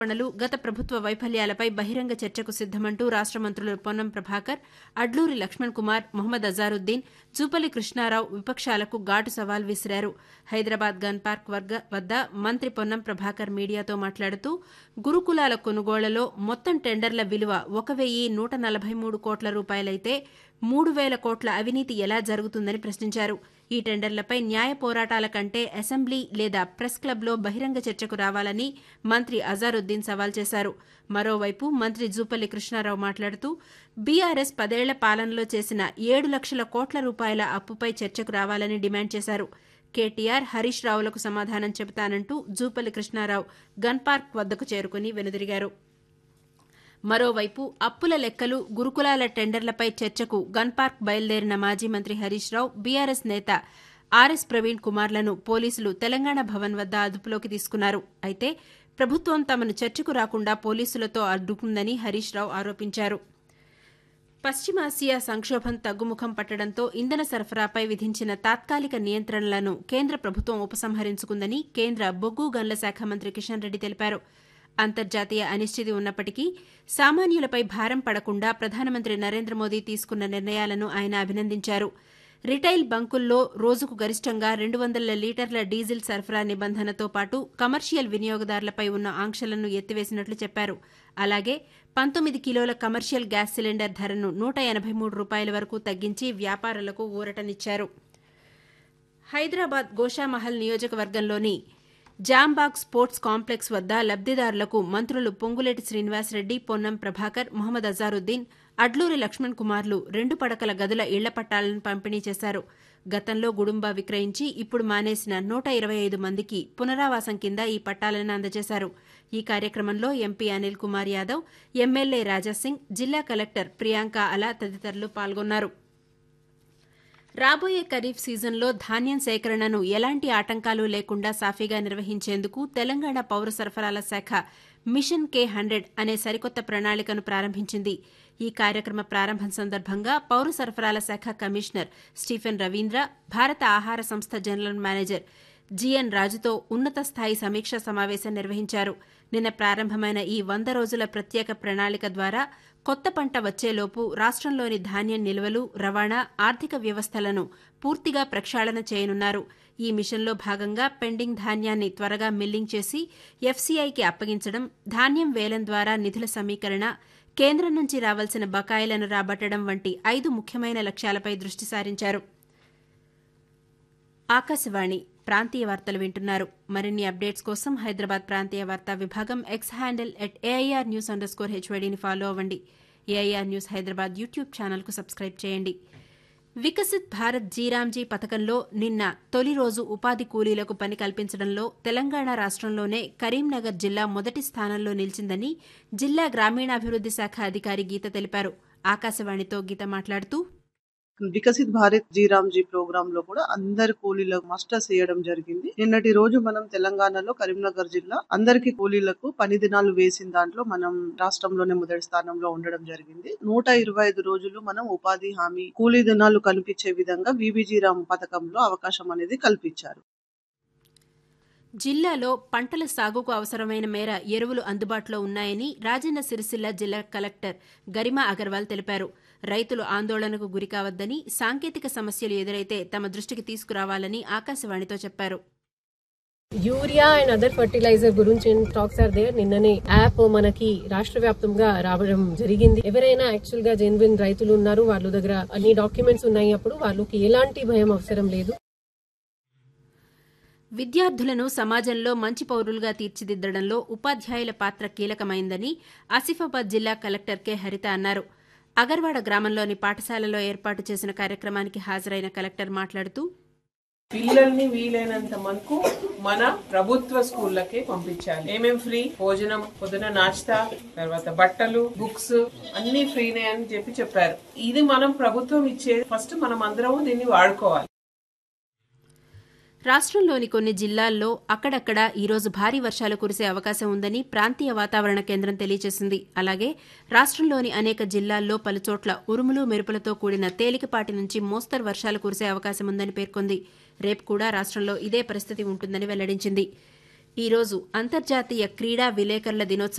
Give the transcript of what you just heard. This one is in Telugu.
ఆరోపణలు గత ప్రభుత్వ వైఫల్యాలపై బహిరంగ చర్చకు సిద్దమంటూ రాష్ట మంత్రులు పొన్నం ప్రభాకర్ అడ్లూరి లక్ష్మణ్ కుమార్ మొహమ్మద్ అజారుద్దీన్ జూపల్లి కృష్ణారావు విపక్షాలకు ఘాటు సవాల్ విసిరారు హైదరాబాద్ గన్ పార్క్ వద్ద మంత్రి పొన్నం ప్రభాకర్ మీడియాతో మాట్లాడుతూ గురుకులాల కొనుగోళ్లలో మొత్తం టెండర్ల విలువ ఒక వెయ్యి నూట నలభై మూడు కోట్ల రూపాయలైతే మూడు వేల కోట్ల అవినీతి ఎలా జరుగుతుందని ప్రశ్నించారు ఈ టెండర్లపై న్యాయ పోరాటాల కంటే అసెంబ్లీ లేదా ప్రెస్ క్లబ్లో బహిరంగ చర్చకు రావాలని మంత్రి అజారుద్దీన్ సవాల్ చేశారు మరోవైపు మంత్రి జూపల్లి కృష్ణారావు మాట్లాడుతూ బీఆర్ఎస్ పదేళ్ల పాలనలో చేసిన ఏడు లక్షల కోట్ల రూపాయల అప్పుపై చర్చకు రావాలని డిమాండ్ చేశారు కేటీఆర్ హరీష్ రావులకు సమాధానం చెబుతానంటూ జూపల్లి కృష్ణారావు గన్ పార్క్ వద్దకు చేరుకుని వెనుదిరిగారు మరోవైపు అప్పుల లెక్కలు గురుకులాల టెండర్లపై చర్చకు గన్ పార్క్ బయలుదేరిన మాజీ మంత్రి హరీష్ రావు బీఆర్ఎస్ నేత ఆర్ఎస్ ప్రవీణ్ కుమార్లను పోలీసులు తెలంగాణ భవన్ వద్ద అదుపులోకి తీసుకున్నారు అయితే ప్రభుత్వం తమను చర్చకు రాకుండా పోలీసులతో అడ్డుకుందని హరీష్ రావు ఆరోపించారు పశ్చిమాసియా సంక్షోభం తగ్గుముఖం పట్టడంతో ఇంధన సరఫరాపై విధించిన తాత్కాలిక నియంత్రణలను కేంద్ర ప్రభుత్వం ఉపసంహరించుకుందని కేంద్ర బొగ్గు గన్ల శాఖ మంత్రి కిషన్ రెడ్డి తెలిపారు అంతర్జాతీయ అనిశ్చితి ఉన్నప్పటికీ సామాన్యులపై భారం పడకుండా ప్రధానమంత్రి నరేంద్ర మోదీ తీసుకున్న నిర్ణయాలను ఆయన అభినందించారు రిటైల్ బంకుల్లో రోజుకు గరిష్టంగా రెండు వందల లీటర్ల డీజిల్ సరఫరా నిబంధనతో పాటు కమర్షియల్ వినియోగదారులపై ఉన్న ఆంక్షలను ఎత్తివేసినట్లు చెప్పారు అలాగే పంతొమ్మిది కిలోల కమర్షియల్ గ్యాస్ సిలిండర్ ధరను నూట ఎనబై మూడు రూపాయల వరకు తగ్గించి వ్యాపారులకు ఊరటనిచ్చారు హైదరాబాద్ గోషామహల్ నియోజకవర్గంలోని జాంబాగ్ స్పోర్ట్స్ కాంప్లెక్స్ వద్ద లబ్దిదారులకు మంత్రులు పొంగులేటి శ్రీనివాసరెడ్డి పొన్నం ప్రభాకర్ మొహమ్మద్ అజారుద్దీన్ అడ్లూరి లక్ష్మణ్ కుమార్లు రెండు పడకల గదుల ఇళ్ల పట్టాలను పంపిణీ చేశారు గతంలో గుడుంబా విక్రయించి ఇప్పుడు మానేసిన నూట ఇరవై ఐదు మందికి పునరావాసం కింద ఈ పట్టాలను అందజేశారు ఈ కార్యక్రమంలో ఎంపీ అనిల్ కుమార్ యాదవ్ ఎమ్మెల్యే రాజాసింగ్ జిల్లా కలెక్టర్ ప్రియాంక అలా తదితరులు పాల్గొన్నారు రాబోయే ఖరీఫ్ సీజన్లో ధాన్యం సేకరణను ఎలాంటి ఆటంకాలు లేకుండా సాఫీగా నిర్వహించేందుకు తెలంగాణ పౌర సరఫరాల శాఖ మిషన్ కే హండ్రెడ్ అనే సరికొత్త ప్రణాళికను ప్రారంభించింది ఈ కార్యక్రమ ప్రారంభం సందర్భంగా పౌర సరఫరాల శాఖ కమిషనర్ స్టీఫెన్ రవీంద్ర భారత ఆహార సంస్థ జనరల్ మేనేజర్ జీఎన్ రాజుతో ఉన్నత స్థాయి సమీక్షా సమావేశం నిర్వహించారు నిన్న ప్రారంభమైన ఈ వంద రోజుల ప్రత్యేక ప్రణాళిక ద్వారా కొత్త పంట వచ్చేలోపు రాష్ట్రంలోని ధాన్యం నిల్వలు రవాణా ఆర్థిక వ్యవస్థలను పూర్తిగా ప్రక్షాళన చేయనున్నారు ఈ మిషన్లో భాగంగా పెండింగ్ ధాన్యాన్ని త్వరగా మిల్లింగ్ చేసి ఎఫ్సీఐకి అప్పగించడం ధాన్యం వేలం ద్వారా నిధుల సమీకరణ కేంద్రం నుంచి రావాల్సిన బకాయిలను రాబట్టడం వంటి ఐదు ముఖ్యమైన లక్ష్యాలపై దృష్టి సారించారు ఆకాశవాణి ప్రాంతీయ వార్తలు వింటున్నారు మరిన్ని అప్డేట్స్ కోసం హైదరాబాద్ ప్రాంతీయ వార్తా విభాగం X handle at AIR news underscore హెచ్వైడీని ఫాలో అవ్వండి ఏఐఆర్ న్యూస్ హైదరాబాద్ యూట్యూబ్ ఛానల్కు సబ్స్క్రైబ్ చేయండి వికసిత్ భారత్ జీరాంజీ పథకంలో నిన్న తొలి రోజు ఉపాధి కూలీలకు పని కల్పించడంలో తెలంగాణ రాష్ట్రంలోనే కరీంనగర్ జిల్లా మొదటి స్థానంలో నిలిచిందని జిల్లా గ్రామీణాభివృద్ది శాఖ అధికారి గీత తెలిపారు ఆకాశవాణితో గీత మాట్లాడుతూ వికసిత్ భారత్ జీరామ్జీ ప్రోగ్రామ్ లో కూడా అందరు కూలీలకు మాస్టర్స్ వేయడం జరిగింది నిన్నటి రోజు మనం తెలంగాణలో కరీంనగర్ జిల్లా అందరికి కూలీలకు పని దినాలు వేసిన దాంట్లో మనం రాష్ట్రంలోనే మొదటి స్థానంలో ఉండడం జరిగింది నూట ఇరవై ఐదు రోజులు మనం ఉపాధి హామీ కూలీ దినాలు కల్పించే విధంగా విబిజీరామ్ పథకంలో అవకాశం అనేది కల్పించారు జిల్లాలో పంటల సాగుకు అవసరమైన మేర ఎరువులు అందుబాటులో ఉన్నాయని రాజన్న సిరిసిల్ల జిల్లా కలెక్టర్ గరిమా అగర్వాల్ తెలిపారు రైతులు ఆందోళనకు గురికావద్దని సాంకేతిక సమస్యలు ఎదురైతే తమ దృష్టికి తీసుకురావాలని ఆకాశవాణితో చెప్పారు యూరియా అండ్ అదర్ ఫర్టిలైజర్ గురించి టాక్స్ ఆర్ దేర్ నిన్ననే యాప్ మనకి రాష్ట్ర వ్యాప్తంగా రావడం జరిగింది ఎవరైనా యాక్చువల్ గా జెన్విన్ రైతులు ఉన్నారు వాళ్ళ దగ్గర అన్ని డాక్యుమెంట్స్ ఉన్నాయి అప్పుడు వాళ్ళకి ఎలాంటి భయం అవసరం లేదు విద్యార్థులను సమాజంలో మంచి పౌరులుగా తీర్చిదిద్దడంలో ఉపాధ్యాయుల పాత్ర కీలకమైందని ఆసిఫాబాద్ జిల్లా కలెక్టర్ కె హరిత అన్నారు అగర్వాడ గ్రామంలోని పాఠశాలలో ఏర్పాటు చేసిన కార్యక్రమానికి హాజరైన కలెక్టర్ మాట్లాడుతూ పిల్లల్ని వీలైనంత మనకు మన ప్రభుత్వ స్కూళ్ళకే పంపించాలి ఏమేం ఫ్రీ భోజనం పొద్దున నాస్తా తర్వాత బట్టలు బుక్స్ అన్ని ఫ్రీనే అని చెప్పి చెప్పారు ఇది మనం ప్రభుత్వం ఇచ్చేది ఫస్ట్ మనం అందరం దీన్ని వాడుకోవాలి రాష్ట్రంలోని కొన్ని జిల్లాల్లో అక్కడక్కడ ఈరోజు భారీ వర్షాలు కురిసే అవకాశం ఉందని ప్రాంతీయ వాతావరణ కేంద్రం తెలియజేసింది అలాగే రాష్ట్రంలోని అనేక జిల్లాల్లో పలుచోట్ల ఉరుములు మెరుపులతో కూడిన తేలికపాటి నుంచి మోస్తరు వర్షాలు కురిసే అవకాశం ఉందని పేర్కొంది రేపు కూడా రాష్ట్రంలో ఇదే పరిస్థితి ఉంటుందని వెల్లడించింది ఈరోజు అంతర్జాతీయ క్రీడా విలేకరుల దినోత్సవం